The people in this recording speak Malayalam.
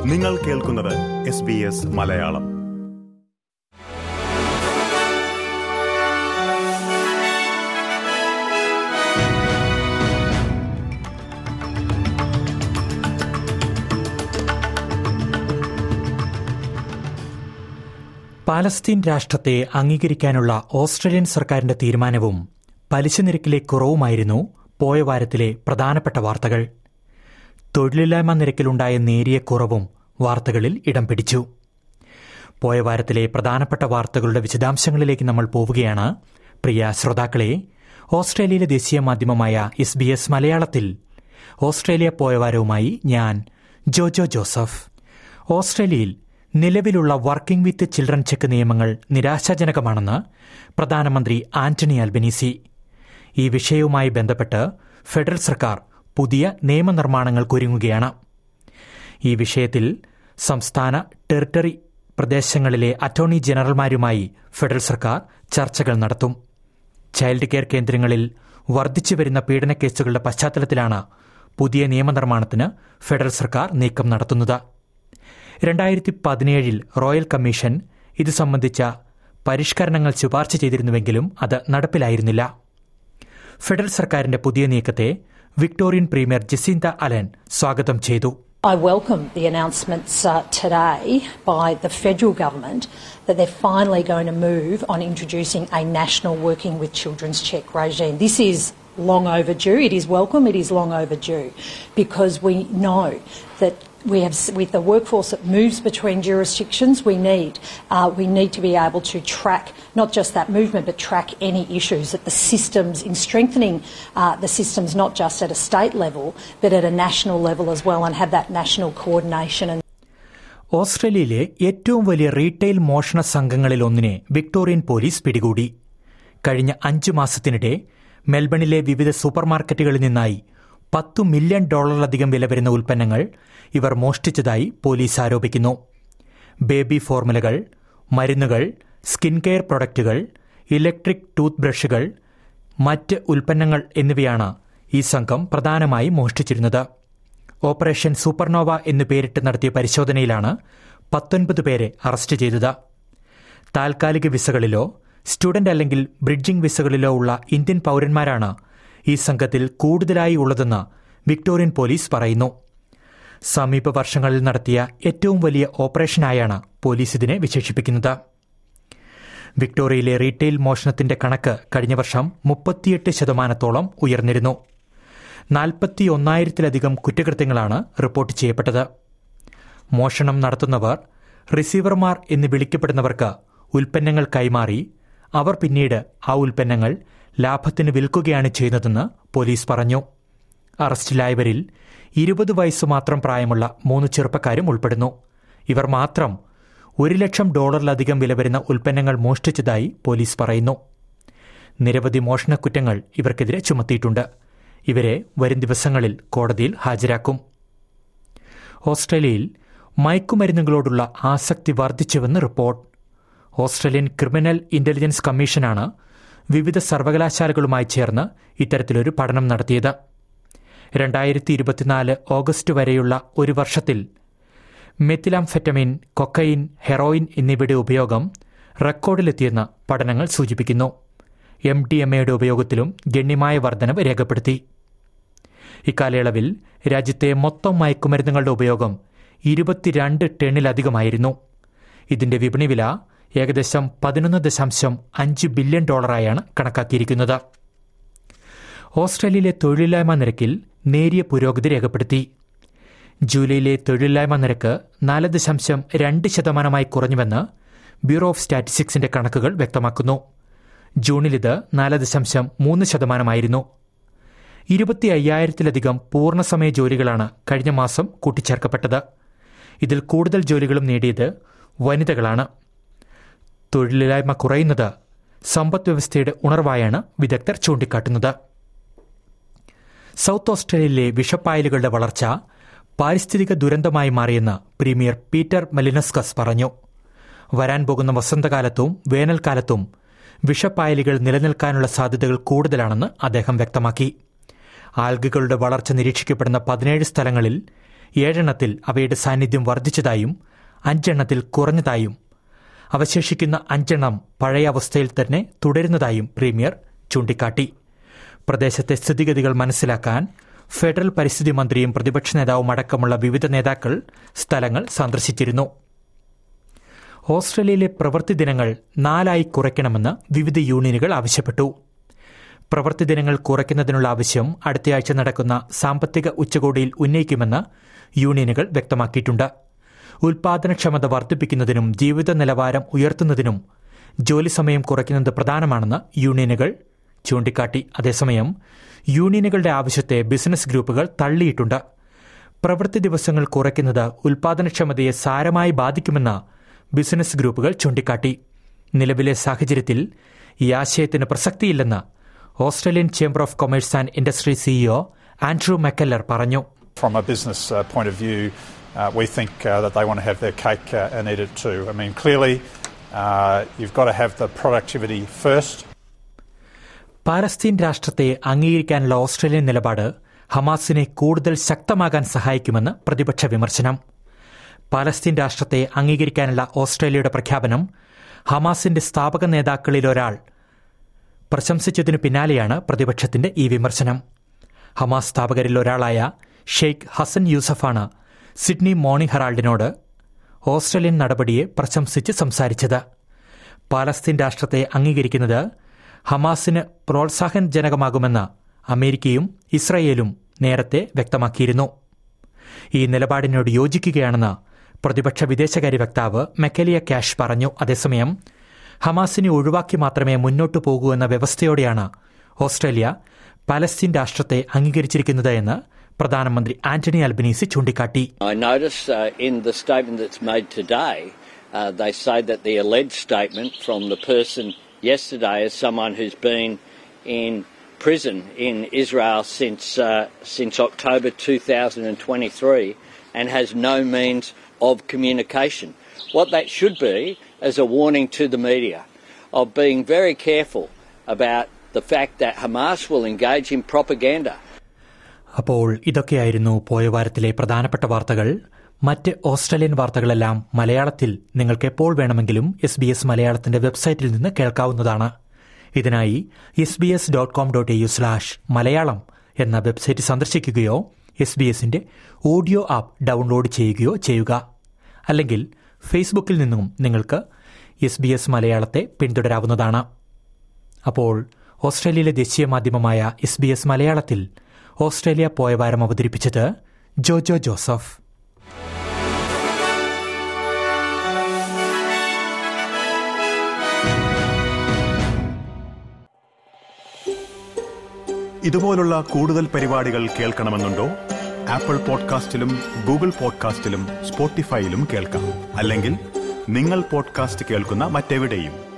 നിങ്ങൾ കേൾക്കുന്നത് S B S Malayalam Palestine രാഷ്ട്രത്തെ അംഗീകരിക്കാനുള്ള ഓസ്ട്രേലിയൻ സർക്കാരിന്റെ തീരുമാനവും പലിശ നിരക്കിലെ കുറവുമായിരുന്നു പോയ വാരത്തിലെ പ്രധാനപ്പെട്ട വാർത്തകൾ തൊഴിലില്ലായ്മ നിരക്കിലുണ്ടായ നേരിയ കുറവും വാർത്തകളിൽ ഇടം പിടിച്ചു പോയ വാരത്തിലെ പ്രധാനപ്പെട്ട വാർത്തകളുടെ വിശദാംശങ്ങളിലേക്ക് നമ്മൾ പോവുകയാണ് പ്രിയ ശ്രോതാക്കളെ ഓസ്ട്രേലിയയിലെ ദേശീയ മാധ്യമമായ എസ് ബി എസ് മലയാളത്തിൽ ഓസ്ട്രേലിയ പോയ വാരവുമായി ഞാൻ ജോജോ ജോസഫ് ഓസ്ട്രേലിയയിൽ നിലവിലുള്ള വർക്കിംഗ് വിത്ത് ചിൽഡ്രൻ ചെക്ക് നിയമങ്ങൾ നിരാശാജനകമാണെന്ന് പ്രധാനമന്ത്രി ആന്റണി അൽബനീസി ഈ വിഷയവുമായി ബന്ധപ്പെട്ട് ഫെഡറൽ സർക്കാർ പുതിയ നിയമനിർമ്മാണങ്ങൾക്കൊരുങ്ങുകയാണ് ഈ വിഷയത്തിൽ സംസ്ഥാന ടെറിട്ടറി പ്രദേശങ്ങളിലെ അറ്റോർണി ജനറൽമാരുമായി ഫെഡറൽ സർക്കാർ ചർച്ചകൾ നടത്തും ചൈൽഡ് കെയർ കേന്ദ്രങ്ങളിൽ വർദ്ധിച്ചുവരുന്ന പീഡന കേസുകളുടെ പശ്ചാത്തലത്തിലാണ് പുതിയ നിയമനിർമ്മാണത്തിന് ഫെഡറൽ സർക്കാർ നീക്കം നടത്തുന്നത് രണ്ടായിരത്തി പതിനേഴിൽ റോയൽ കമ്മീഷൻ ഇത് സംബന്ധിച്ച പരിഷ്കരണങ്ങൾ ശുപാർശ ചെയ്തിരുന്നുവെങ്കിലും അത് നടപ്പിലായിരുന്നില്ല ഫെഡറൽ സർക്കാരിന്റെ പുതിയ നീക്കത്തെ വിക്ടോറിയൻ പ്രീമിയർ ജസീന്ത അലൻ സ്വാഗതം ചെയ്തു I welcome the announcements uh, today by the federal government that they're finally going to move on introducing a national working with children's check regime. This is long overdue. It is welcome. It is long overdue because we know that we have with the workforce that moves between jurisdictions. We need uh, we need to be able to track not just that movement, but track any issues that the systems in strengthening uh, the systems not just at a state level, but at a national level as well, and have that national coordination and. ഓസ്ട്രേലിയയിലെ ഏറ്റവും വലിയ റീറ്റെയിൽ മോഷണ സംഘങ്ങളിൽ ഒന്നിനെ വിക്ടോറിയൻ പോലീസ് പിടികൂടി കഴിഞ്ഞ അഞ്ചു മാസത്തിനിടെ മെൽബണിലെ വിവിധ സൂപ്പർമാർക്കറ്റുകളിൽ നിന്നായി പത്തു മില്യൺ ഡോളറിലധികം വില വരുന്ന ഉൽപ്പന്നങ്ങൾ ഇവർ മോഷ്ടിച്ചതായി പോലീസ് ആരോപിക്കുന്നു ബേബി ഫോർമുലകൾ മരുന്നുകൾ സ്കിൻ കെയർ പ്രൊഡക്റ്റുകൾ ഇലക്ട്രിക് ടൂത്ത് ബ്രഷുകൾ മറ്റ് ഉൽപ്പന്നങ്ങൾ എന്നിവയാണ് ഈ സംഘം പ്രധാനമായി മോഷ്ടിച്ചിരുന്നത് ഓപ്പറേഷൻ സൂപ്പർനോവ എന്ന് പേരിട്ട് നടത്തിയ പരിശോധനയിലാണ് പത്തൊൻപത് പേരെ അറസ്റ്റ് ചെയ്തത് താൽക്കാലിക വിസകളിലോ സ്റ്റുഡന്റ് അല്ലെങ്കിൽ ബ്രിഡ്ജിംഗ് വിസകളിലോ ഉള്ള ഇന്ത്യൻ പൌരന്മാരാണ് ഈ സംഘത്തിൽ കൂടുതലായി ഉള്ളതെന്ന് വിക്ടോറിയൻ പോലീസ് പറയുന്നു സമീപ വർഷങ്ങളിൽ നടത്തിയ ഏറ്റവും വലിയ ഓപ്പറേഷനായാണ് പോലീസ് ഇതിനെ വിശേഷിപ്പിക്കുന്നത് വിക്ടോറിയയിലെ റീറ്റെയിൽ മോഷണത്തിന്റെ കണക്ക് കഴിഞ്ഞ വർഷം മുപ്പത്തിയെട്ട് ശതമാനത്തോളം ഉയർന്നിരുന്നു നാൽപ്പത്തി ഒന്നായിരത്തിലധികം കുറ്റകൃത്യങ്ങളാണ് റിപ്പോർട്ട് ചെയ്യപ്പെട്ടത് മോഷണം നടത്തുന്നവർ റിസീവർമാർ എന്ന് വിളിക്കപ്പെടുന്നവർക്ക് ഉൽപ്പന്നങ്ങൾ കൈമാറി അവർ പിന്നീട് ആ ഉൽപ്പന്നങ്ങൾ ലാഭത്തിന് വിൽക്കുകയാണ് ചെയ്യുന്നതെന്ന് പോലീസ് പറഞ്ഞു അറസ്റ്റിലായവരിൽ ഇരുപത് വയസ്സ് മാത്രം പ്രായമുള്ള മൂന്ന് ചെറുപ്പക്കാരും ഉൾപ്പെടുന്നു ഇവർ മാത്രം ഒരു ലക്ഷം ഡോളറിലധികം വില വരുന്ന ഉൽപ്പന്നങ്ങൾ മോഷ്ടിച്ചതായി പോലീസ് പറയുന്നു നിരവധി മോഷണക്കുറ്റങ്ങൾ ഇവർക്കെതിരെ ചുമത്തിയിട്ടുണ്ട് ഇവരെ വരും ദിവസങ്ങളിൽ കോടതിയിൽ ഹാജരാക്കും ഓസ്ട്രേലിയയിൽ മയക്കുമരുന്നുകളോടുള്ള ആസക്തി വർദ്ധിച്ചുവെന്ന് റിപ്പോർട്ട് ഓസ്ട്രേലിയൻ ക്രിമിനൽ ഇന്റലിജൻസ് കമ്മീഷനാണ് വിവിധ സർവകലാശാലകളുമായി ചേർന്ന് ഇത്തരത്തിലൊരു പഠനം നടത്തിയത് രണ്ടായിരത്തി ഇരുപത്തിനാല് ഓഗസ്റ്റ് വരെയുള്ള ഒരു വർഷത്തിൽ മെത്തിലാംഫെറ്റമിൻ കൊക്കൈൻ ഹെറോയിൻ എന്നിവയുടെ ഉപയോഗം റെക്കോർഡിലെത്തിയെന്ന് പഠനങ്ങൾ സൂചിപ്പിക്കുന്നു എം ഡി എം എയുടെ ഉപയോഗത്തിലും ഗണ്യമായ വർധനവ് രേഖപ്പെടുത്തി ഇക്കാലയളവിൽ രാജ്യത്തെ മൊത്തം മയക്കുമരുന്നുകളുടെ ഉപയോഗം ഇരുപത്തിരണ്ട് ടണ്ണിലധികമായിരുന്നു ഇതിന്റെ വിപണി വില ഏകദേശം പതിനൊന്ന് ദശാംശം അഞ്ച് ബില്യൺ ഡോളറായാണ് കണക്കാക്കിയിരിക്കുന്നത് ഓസ്ട്രേലിയയിലെ തൊഴിലില്ലായ്മ നിരക്കിൽ നേരിയ പുരോഗതി രേഖപ്പെടുത്തി ജൂലൈയിലെ തൊഴിലില്ലായ്മ നിരക്ക് നാല് ദശാംശം രണ്ട് ശതമാനമായി കുറഞ്ഞുവെന്ന് ബ്യൂറോ ഓഫ് സ്റ്റാറ്റിസ്റ്റിക്സിന്റെ കണക്കുകൾ വ്യക്തമാക്കുന്നു ജൂണിൽ ഇത് നാല് ദശാംശം മൂന്ന് ശതമാനമായിരുന്നു ഇരുപത്തി അയ്യായിരത്തിലധികം പൂർണ്ണസമയ ജോലികളാണ് കഴിഞ്ഞ മാസം കൂട്ടിച്ചേർക്കപ്പെട്ടത് ഇതിൽ കൂടുതൽ ജോലികളും നേടിയത് വനിതകളാണ് തൊഴിലില്ലായ്മ കുറയുന്നത് സമ്പദ് വ്യവസ്ഥയുടെ ഉണർവായാണ് വിദഗ്ധർ ചൂണ്ടിക്കാട്ടുന്നത് സൗത്ത് ഓസ്ട്രേലിയയിലെ വിഷപ്പായലുകളുടെ വളർച്ച പാരിസ്ഥിതിക ദുരന്തമായി മാറിയെന്ന് പ്രീമിയർ പീറ്റർ മെലിനസ്കസ് പറഞ്ഞു വരാൻ പോകുന്ന വസന്തകാലത്തും വേനൽക്കാലത്തും വിഷപ്പായലുകൾ നിലനിൽക്കാനുള്ള സാധ്യതകൾ കൂടുതലാണെന്ന് അദ്ദേഹം വ്യക്തമാക്കി ആൽഗകളുടെ വളർച്ച നിരീക്ഷിക്കപ്പെടുന്ന പതിനേഴ് സ്ഥലങ്ങളിൽ ഏഴെണ്ണത്തിൽ അവയുടെ സാന്നിധ്യം വർദ്ധിച്ചതായും അഞ്ചെണ്ണത്തിൽ കുറഞ്ഞതായും അവശേഷിക്കുന്ന അഞ്ചെണ്ണം പഴയ അവസ്ഥയിൽ തന്നെ തുടരുന്നതായും പ്രീമിയർ ചൂണ്ടിക്കാട്ടി പ്രദേശത്തെ സ്ഥിതിഗതികൾ മനസ്സിലാക്കാൻ ഫെഡറൽ പരിസ്ഥിതി മന്ത്രിയും പ്രതിപക്ഷ നേതാവും അടക്കമുള്ള വിവിധ നേതാക്കൾ സ്ഥലങ്ങൾ സന്ദർശിച്ചിരുന്നു ഓസ്ട്രേലിയയിലെ പ്രവൃത്തി ദിനങ്ങൾ നാലായി കുറയ്ക്കണമെന്ന് വിവിധ യൂണിയനുകൾ ആവശ്യപ്പെട്ടു പ്രവൃത്തി ദിനങ്ങൾ കുറയ്ക്കുന്നതിനുള്ള ആവശ്യം അടുത്തയാഴ്ച നടക്കുന്ന സാമ്പത്തിക ഉച്ചകോടിയിൽ ഉന്നയിക്കുമെന്ന് യൂണിയനുകൾ വ്യക്തമാക്കിയിട്ടുണ്ട് ഉൽപാദനക്ഷമത വർദ്ധിപ്പിക്കുന്നതിനും ജീവിത നിലവാരം ഉയർത്തുന്നതിനും ജോലി സമയം കുറയ്ക്കുന്നത് പ്രധാനമാണെന്ന് യൂണിയനുകൾ ചൂണ്ടിക്കാട്ടി അതേസമയം യൂണിയനുകളുടെ ആവശ്യത്തെ ബിസിനസ് ഗ്രൂപ്പുകൾ തള്ളിയിട്ടുണ്ട് പ്രവൃത്തി ദിവസങ്ങൾ കുറയ്ക്കുന്നത് ഉൽപാദനക്ഷമതയെ സാരമായി ബാധിക്കുമെന്ന് ബിസിനസ് ഗ്രൂപ്പുകൾ ചൂണ്ടിക്കാട്ടി നിലവിലെ സാഹചര്യത്തിൽ ഈ ആശയത്തിന് പ്രസക്തിയില്ലെന്ന് Australian chamber of commerce and industry CEO Andrew McKellar പറഞ്ഞു From a business uh, point of view, uh, we think uh, that they want to have their cake uh, and eat it too. I mean, clearly, uh, you've got to have the productivity first. Palestine രാഷ്ട്രത്തെ അംഗീകരിക്കാനുള്ള ഓസ്ട്രേലിയൻ നിലപാട് ഹമാസിനെ കൂടുതൽ ശക്തമാകാൻ സഹായിക്കുമെന്ന് പ്രതിപക്ഷ വിമർശനം പാലസ്തീൻ രാഷ്ട്രത്തെ അംഗീകരിക്കാനുള്ള ഓസ്ട്രേലിയയുടെ പ്രഖ്യാപനം ഹമാസിന്റെ സ്ഥാപക നേതാക്കളിൽ ഒരാൾ പ്രശംസിച്ചതിനു പിന്നാലെയാണ് പ്രതിപക്ഷത്തിന്റെ ഈ വിമർശനം ഹമാസ് സ്ഥാപകരിൽ ഒരാളായ ഷെയ്ഖ് ഹസൻ യൂസഫാണ് സിഡ്നി മോർണിംഗ് ഹെറാൾഡിനോട് ഓസ്ട്രേലിയൻ നടപടിയെ പ്രശംസിച്ച് സംസാരിച്ചത് പാലസ്തീൻ രാഷ്ട്രത്തെ അംഗീകരിക്കുന്നത് ഹമാസിന് പ്രോത്സാഹനജനകമാകുമെന്ന് അമേരിക്കയും ഇസ്രയേലും നേരത്തെ വ്യക്തമാക്കിയിരുന്നു ഈ നിലപാടിനോട് യോജിക്കുകയാണെന്ന് പ്രതിപക്ഷ വിദേശകാര്യ വക്താവ് മെക്കലിയ ക്യാഷ് പറഞ്ഞു അതേസമയം ഹമാസിനെ ഒഴിവാക്കി മാത്രമേ മുന്നോട്ടു പോകൂ എന്ന വ്യവസ്ഥയോടെയാണ് ഓസ്ട്രേലിയ പലസ്തീൻ രാഷ്ട്രത്തെ അംഗീകരിച്ചിരിക്കുന്നത് എന്ന് പ്രധാനമന്ത്രി ആന്റണി അൽബനീസി ചൂണ്ടിക്കാട്ടി I notice uh, in the statement that's made today, uh, they say that the alleged statement from the person yesterday is someone who's been in prison in Israel since uh, since October 2023 and has no means of communication. What that should be is a warning to the media of being very careful about the fact that Hamas will engage in propaganda. അപ്പോൾ ഇതൊക്കെയായിരുന്നു പോയ വാരത്തിലെ പ്രധാനപ്പെട്ട വാർത്തകൾ മറ്റ് ഓസ്ട്രേലിയൻ വാർത്തകളെല്ലാം മലയാളത്തിൽ നിങ്ങൾക്ക് എപ്പോൾ വേണമെങ്കിലും എസ് ബി എസ് മലയാളത്തിന്റെ വെബ്സൈറ്റിൽ നിന്ന് കേൾക്കാവുന്നതാണ് ഇതിനായി S B S dot com dot U slash Malayalam എന്ന വെബ്സൈറ്റ് സന്ദർശിക്കുകയോ എസ് ബി എസിന്റെ ഓഡിയോ ആപ്പ് ഡൗൺലോഡ് ചെയ്യുകയോ ചെയ്യുക അല്ലെങ്കിൽ ഫേസ്ബുക്കിൽ നിന്നും നിങ്ങൾക്ക് എസ് ബി എസ് മലയാളത്തെ പിന്തുടരാവുന്നതാണ് അപ്പോൾ ഓസ്ട്രേലിയയിലെ ദേശീയ മാധ്യമമായ എസ് ബി എസ് മലയാളത്തിൽ ഓസ്ട്രേലിയ പോയ വാരം അവതരിപ്പിച്ചത് ജോജോ ജോസഫ് ഇതുപോലുള്ള കൂടുതൽ പരിപാടികൾ കേൾക്കണമെന്നുണ്ടോ ആപ്പിൾ പോഡ്കാസ്റ്റിലും ഗൂഗിൾ പോഡ്കാസ്റ്റിലും സ്പോട്ടിഫൈയിലും കേൾക്കാം അല്ലെങ്കിൽ നിങ്ങൾ പോഡ്കാസ്റ്റ് കേൾക്കുന്ന മറ്റെവിടെയും